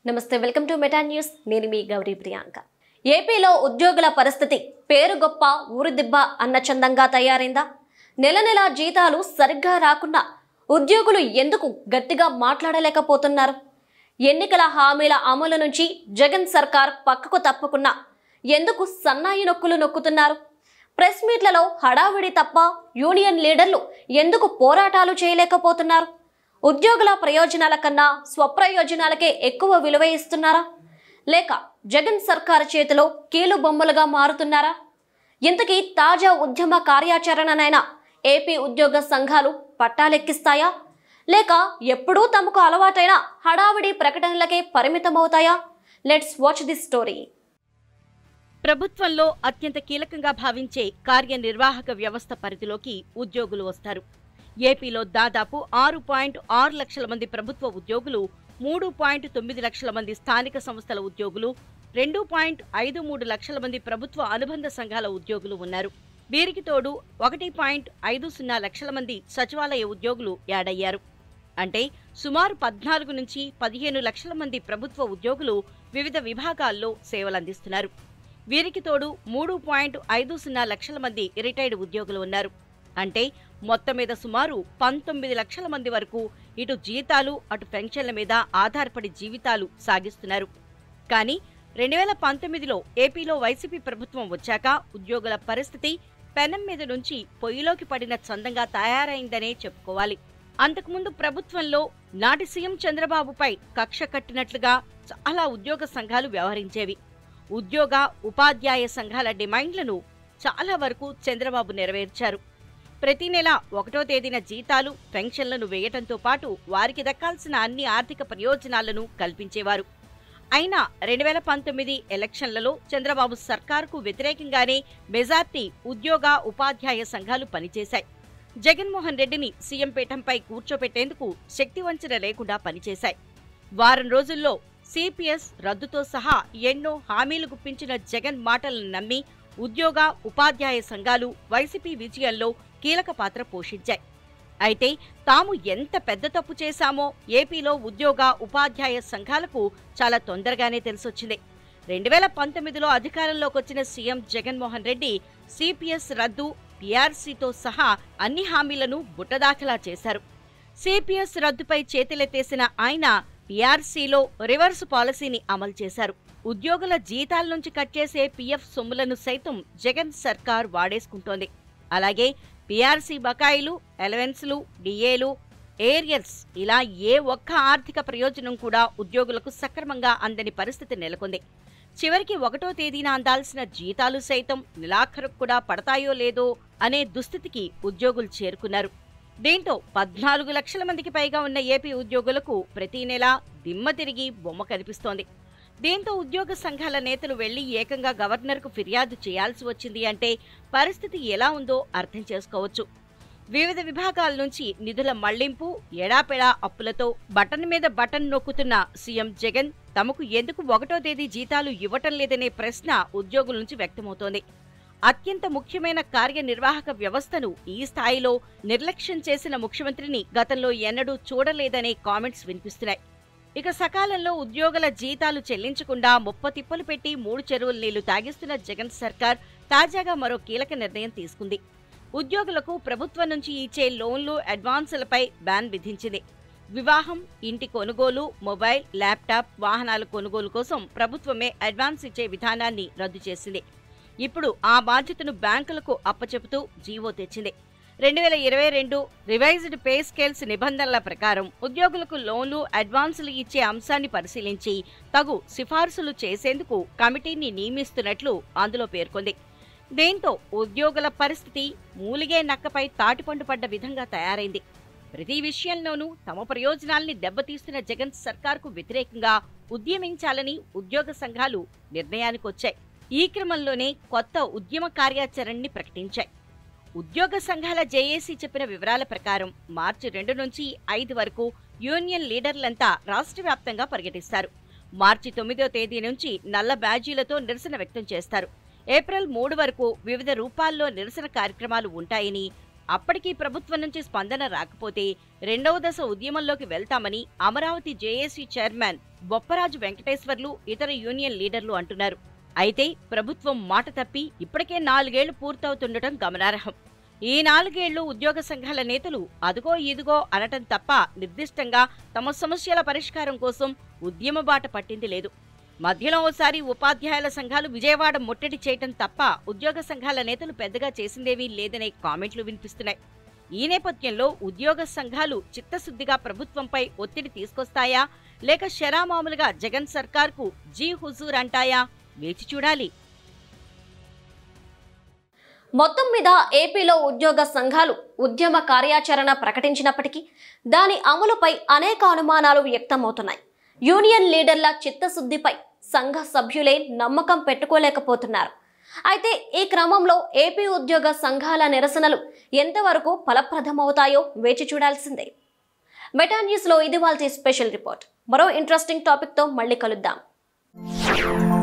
నమస్తే welcome to meta news నేను మీ గౌరీ ప్రియాంక ఏపీలో ఉద్యోగుల పరిస్థితి పేరు గొప్ప ఊరు దిబ్బ అన్న చందంగా తయారైందా నెల నెల జీతాలు సరిగ్గా రాకుండా ఉద్యోగులు ఎందుకు గట్టిగా మాట్లాడలేకపోతున్నారు ఎన్నికల హామీల అమలు నుంచి జగన్ సర్కార్ పక్కకు తప్పకున్నా ఎందుకు సన్నాయి నొక్కులు నొక్కుతున్నారు ప్రెస్ మీట్లలో హడావిడి తప్ప యూనియన్ లీడర్లు ఎందుకు పోరాటాలు చేయలేకపోతున్నారు ఉద్యోగుల ప్రయోజనాల కన్నా స్వప్రయోజనాలకే ఎక్కువ విలువ ఇస్తున్నారా లేక జగన్ సర్కార్ చేతిలో కీలు బొమ్మలుగా మారుతున్నారా ఇంతకీ తాజా ఉద్యమ కార్యాచరణనైనా ఏపీ ఉద్యోగ సంఘాలు పట్టాలెక్కిస్తాయా లేక ఎప్పుడూ తమకు అలవాటైన హడావిడి ప్రకటనలకే పరిమితమవుతాయా లెట్స్ వాచ్ దిస్ స్టోరీ ప్రభుత్వంలో అత్యంత కీలకంగా భావించే కార్యనిర్వాహక వ్యవస్థ పరిధిలోకి ఉద్యోగులు వస్తారు ఏపీలో దాదాపు ఆరు పాయింట్ ఆరు లక్షల మంది ప్రభుత్వ ఉద్యోగులు మూడు పాయింట్ తొమ్మిది లక్షల మంది స్థానిక సంస్థల ఉద్యోగులు రెండు పాయింట్ ఐదు మూడు లక్షల మంది ప్రభుత్వ అనుబంధ సంఘాల ఉద్యోగులు ఉన్నారు వీరికి తోడు ఒకటి పాయింట్ ఐదు సున్నా లక్షల మంది సచివాలయ ఉద్యోగులు యాడయ్యారు అంటే సుమారు పద్నాలుగు నుంచి పదిహేను లక్షల మంది ప్రభుత్వ ఉద్యోగులు వివిధ విభాగాల్లో సేవలందిస్తున్నారు వీరికి తోడు మూడు పాయింట్ ఐదు సున్నా లక్షల మంది రిటైర్డ్ ఉద్యోగులు ఉన్నారు అంటే మొత్తం మీద సుమారు పంతొమ్మిది లక్షల మంది వరకు ఇటు జీతాలు అటు పెన్షన్ల మీద ఆధారపడి జీవితాలు సాగిస్తున్నారు కానీ రెండు వేల పంతొమ్మిదిలో ఏపీలో వైసీపీ ప్రభుత్వం వచ్చాక ఉద్యోగుల పరిస్థితి పెనం మీద నుంచి పొయ్యిలోకి పడిన చందంగా తయారైందనే చెప్పుకోవాలి అంతకుముందు ప్రభుత్వంలో నాటి సీఎం చంద్రబాబుపై కక్ష కట్టినట్లుగా చాలా ఉద్యోగ సంఘాలు వ్యవహరించేవి ఉద్యోగ ఉపాధ్యాయ సంఘాల డిమాండ్లను చాలా వరకు చంద్రబాబు నెరవేర్చారు ప్రతి నెల ఒకటో తేదీన జీతాలు పెన్షన్లను వేయటంతో పాటు వారికి దక్కాల్సిన అన్ని ఆర్థిక ప్రయోజనాలను కల్పించేవారు అయినా రెండు వేల పంతొమ్మిది ఎలక్షన్లలో చంద్రబాబు సర్కారుకు వ్యతిరేకంగానే మెజార్టీ ఉద్యోగ ఉపాధ్యాయ సంఘాలు పనిచేశాయి జగన్మోహన్ రెడ్డిని సీఎం పీఠంపై కూర్చోపెట్టేందుకు శక్తి వంచన లేకుండా పనిచేశాయి వారం రోజుల్లో సిపిఎస్ రద్దుతో సహా ఎన్నో హామీలు గుప్పించిన జగన్ మాటలను నమ్మి ఉద్యోగ ఉపాధ్యాయ సంఘాలు వైసీపీ విజయంలో కీలక పాత్ర పోషించాయి అయితే తాము ఎంత పెద్ద తప్పు చేశామో ఏపీలో ఉద్యోగ ఉపాధ్యాయ సంఘాలకు చాలా తొందరగానే తెలిసొచ్చింది రెండు వేల పంతొమ్మిదిలో అధికారంలోకి వచ్చిన సీఎం జగన్మోహన్ రెడ్డి సిపిఎస్ రద్దు పీఆర్సీతో సహా అన్ని హామీలను బుట్టదాఖలా చేశారు సిపిఎస్ రద్దుపై చేతులెత్తేసిన ఆయన పీఆర్సీలో రివర్స్ పాలసీని అమలు చేశారు ఉద్యోగుల జీతాల నుంచి కట్ చేసే పీఎఫ్ సొమ్ములను సైతం జగన్ సర్కార్ వాడేసుకుంటోంది అలాగే పీఆర్సీ బకాయిలు ఎలవెన్స్లు డిఏలు ఏరియర్స్ ఇలా ఏ ఒక్క ఆర్థిక ప్రయోజనం కూడా ఉద్యోగులకు సక్రమంగా అందని పరిస్థితి నెలకొంది చివరికి ఒకటో తేదీన అందాల్సిన జీతాలు సైతం నెలాఖరుకు కూడా పడతాయో లేదో అనే దుస్థితికి ఉద్యోగులు చేరుకున్నారు దీంతో పద్నాలుగు లక్షల మందికి పైగా ఉన్న ఏపీ ఉద్యోగులకు ప్రతి నెల దిమ్మ తిరిగి బొమ్మ కనిపిస్తోంది దీంతో ఉద్యోగ సంఘాల నేతలు వెళ్లి ఏకంగా గవర్నర్కు ఫిర్యాదు చేయాల్సి వచ్చింది అంటే పరిస్థితి ఎలా ఉందో అర్థం చేసుకోవచ్చు వివిధ విభాగాల నుంచి నిధుల మళ్లింపు ఎడాపెడా అప్పులతో బటన్ మీద బటన్ నొక్కుతున్న సీఎం జగన్ తమకు ఎందుకు ఒకటో తేదీ జీతాలు ఇవ్వటం లేదనే ప్రశ్న ఉద్యోగుల నుంచి వ్యక్తమవుతోంది అత్యంత ముఖ్యమైన కార్యనిర్వాహక వ్యవస్థను ఈ స్థాయిలో నిర్లక్ష్యం చేసిన ముఖ్యమంత్రిని గతంలో ఎన్నడూ చూడలేదనే కామెంట్స్ వినిపిస్తున్నాయి ఇక సకాలంలో ఉద్యోగుల జీతాలు చెల్లించకుండా ముప్పతిప్పలు పెట్టి మూడు చెరువుల నీళ్లు తాగిస్తున్న జగన్ సర్కార్ తాజాగా మరో కీలక నిర్ణయం తీసుకుంది ఉద్యోగులకు ప్రభుత్వం నుంచి ఇచ్చే లోన్లు అడ్వాన్సులపై బ్యాన్ విధించింది వివాహం ఇంటి కొనుగోలు మొబైల్ ల్యాప్టాప్ వాహనాల కొనుగోలు కోసం ప్రభుత్వమే అడ్వాన్స్ ఇచ్చే విధానాన్ని రద్దు చేసింది ఇప్పుడు ఆ బాధ్యతను బ్యాంకులకు అప్పచెపుతూ జీవో తెచ్చింది రెండు వేల ఇరవై రెండు రివైజ్డ్ పే స్కేల్స్ నిబంధనల ప్రకారం ఉద్యోగులకు లోన్లు అడ్వాన్సులు ఇచ్చే అంశాన్ని పరిశీలించి తగు సిఫార్సులు చేసేందుకు కమిటీని నియమిస్తున్నట్లు అందులో పేర్కొంది దీంతో ఉద్యోగుల పరిస్థితి మూలిగే నక్కపై తాటిపండు పడ్డ విధంగా తయారైంది ప్రతి విషయంలోనూ తమ ప్రయోజనాల్ని దెబ్బతీస్తున్న జగన్ సర్కార్కు వ్యతిరేకంగా ఉద్యమించాలని ఉద్యోగ సంఘాలు నిర్ణయానికొచ్చాయి ఈ క్రమంలోనే కొత్త ఉద్యమ కార్యాచరణని ప్రకటించాయి ఉద్యోగ సంఘాల జేఏసీ చెప్పిన వివరాల ప్రకారం మార్చి రెండు నుంచి ఐదు వరకు యూనియన్ లీడర్లంతా రాష్ట్ర వ్యాప్తంగా పర్యటిస్తారు మార్చి తొమ్మిదో తేదీ నుంచి నల్ల బ్యాజీలతో నిరసన వ్యక్తం చేస్తారు ఏప్రిల్ మూడు వరకు వివిధ రూపాల్లో నిరసన కార్యక్రమాలు ఉంటాయని అప్పటికీ ప్రభుత్వం నుంచి స్పందన రాకపోతే రెండవ దశ ఉద్యమంలోకి వెళ్తామని అమరావతి జేఏసీ చైర్మన్ బొప్పరాజు వెంకటేశ్వర్లు ఇతర యూనియన్ లీడర్లు అంటున్నారు అయితే ప్రభుత్వం మాట తప్పి ఇప్పటికే నాలుగేళ్లు పూర్తవుతుండటం గమనార్హం ఈ నాలుగేళ్లు ఉద్యోగ సంఘాల నేతలు అదుగో ఇదిగో అనటం తప్ప నిర్దిష్టంగా తమ సమస్యల పరిష్కారం కోసం ఉద్యమ బాట పట్టింది లేదు మధ్యలో ఓసారి ఉపాధ్యాయుల సంఘాలు విజయవాడ ముట్టడి చేయటం తప్ప ఉద్యోగ సంఘాల నేతలు పెద్దగా చేసిందేమీ లేదనే కామెంట్లు వినిపిస్తున్నాయి ఈ నేపథ్యంలో ఉద్యోగ సంఘాలు చిత్తశుద్ధిగా ప్రభుత్వంపై ఒత్తిడి తీసుకొస్తాయా లేక షరామామూలుగా జగన్ సర్కార్కు జీ హుజూర్ అంటాయా వేచి చూడాలి మొత్తం మీద ఏపీలో ఉద్యోగ సంఘాలు ఉద్యమ కార్యాచరణ ప్రకటించినప్పటికీ దాని అమలుపై అనేక అనుమానాలు వ్యక్తమవుతున్నాయి యూనియన్ లీడర్ల చిత్తశుద్ధిపై సంఘ సభ్యులే నమ్మకం పెట్టుకోలేకపోతున్నారు అయితే ఈ క్రమంలో ఏపీ ఉద్యోగ సంఘాల నిరసనలు ఎంతవరకు ఫలప్రదమవుతాయో వేచి చూడాల్సిందే మెటా న్యూస్లో ఇది వాళ్ళ స్పెషల్ రిపోర్ట్ మరో ఇంట్రెస్టింగ్ టాపిక్తో మళ్ళీ కలుద్దాం